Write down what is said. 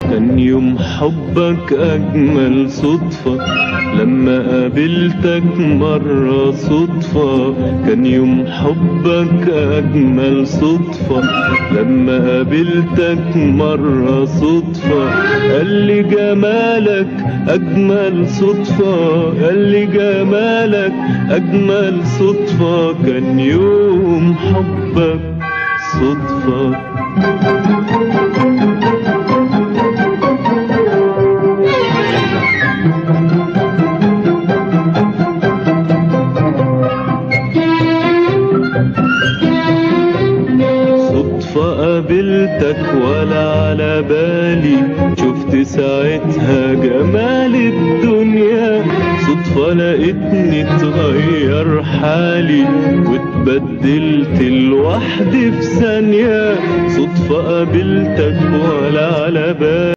كان يوم حبك أجمل صدفة لما قابلتك مرة صدفة كان يوم حبك أجمل صدفة لما قابلتك مرة صدفة قال لي جمالك أجمل صدفة قال لي جمالك أجمل صدفة كان يوم حبك صدفة صدفة قابلتك ولا على بالي شفت ساعتها جمال الدنيا صدفة لقيتني اتغير حالي واتبدلت لوحدي في ثانية صدفة قابلتك ولا على بالي